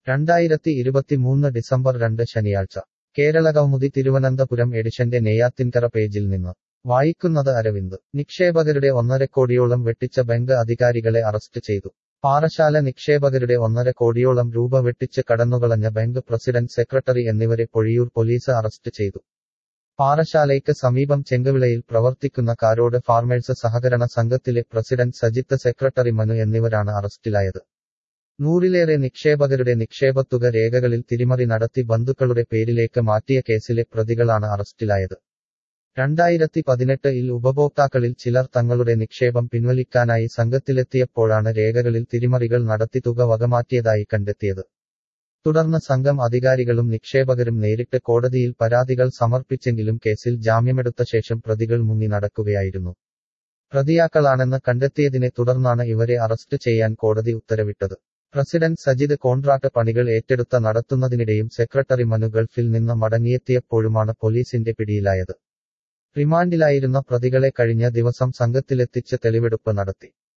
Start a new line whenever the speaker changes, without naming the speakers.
രണ്ടായിരത്തി ഇരുപത്തിമൂന്ന് ഡിസംബർ രണ്ട് ശനിയാഴ്ച കേരളകൗമുദി തിരുവനന്തപുരം എഡിഷന്റെ നെയ്യാത്തിൻകര പേജിൽ നിന്ന് വായിക്കുന്നത് അരവിന്ദ് നിക്ഷേപകരുടെ ഒന്നര കോടിയോളം വെട്ടിച്ച ബാങ്ക് അധികാരികളെ അറസ്റ്റ് ചെയ്തു പാറശാല നിക്ഷേപകരുടെ ഒന്നര കോടിയോളം രൂപ വെട്ടിച്ച് കടന്നുകളഞ്ഞ ബാങ്ക് പ്രസിഡന്റ് സെക്രട്ടറി എന്നിവരെ പൊഴിയൂർ പോലീസ് അറസ്റ്റ് ചെയ്തു പാറശാലയ്ക്ക് സമീപം ചെങ്കവിളയിൽ പ്രവർത്തിക്കുന്ന കാരോട് ഫാർമേഴ്സ് സഹകരണ സംഘത്തിലെ പ്രസിഡന്റ് സജിത്ത് സെക്രട്ടറി മനു എന്നിവരാണ് അറസ്റ്റിലായത് നൂറിലേറെ നിക്ഷേപകരുടെ നിക്ഷേപത്തുക രേഖകളിൽ തിരിമറി നടത്തി ബന്ധുക്കളുടെ പേരിലേക്ക് മാറ്റിയ കേസിലെ പ്രതികളാണ് അറസ്റ്റിലായത് രണ്ടായിരത്തി പതിനെട്ടിൽ ഉപഭോക്താക്കളിൽ ചിലർ തങ്ങളുടെ നിക്ഷേപം പിൻവലിക്കാനായി സംഘത്തിലെത്തിയപ്പോഴാണ് രേഖകളിൽ തിരിമറികൾ നടത്തി തുക വകമാറ്റിയതായി കണ്ടെത്തിയത് തുടർന്ന് സംഘം അധികാരികളും നിക്ഷേപകരും നേരിട്ട് കോടതിയിൽ പരാതികൾ സമർപ്പിച്ചെങ്കിലും കേസിൽ ജാമ്യമെടുത്ത ശേഷം പ്രതികൾ മുങ്ങി നടക്കുകയായിരുന്നു പ്രതിയാക്കളാണെന്ന് കണ്ടെത്തിയതിനെ തുടർന്നാണ് ഇവരെ അറസ്റ്റ് ചെയ്യാൻ കോടതി ഉത്തരവിട്ടത് പ്രസിഡന്റ് സജിത് കോൺട്രാക്ട് പണികൾ ഏറ്റെടുത്ത നടത്തുന്നതിനിടെയും സെക്രട്ടറി മനു ഗൾഫിൽ നിന്ന് മടങ്ങിയെത്തിയപ്പോഴുമാണ് പോലീസിന്റെ പിടിയിലായത് റിമാൻഡിലായിരുന്ന പ്രതികളെ കഴിഞ്ഞ ദിവസം സംഘത്തിലെത്തിച്ച് തെളിവെടുപ്പ് നടത്തി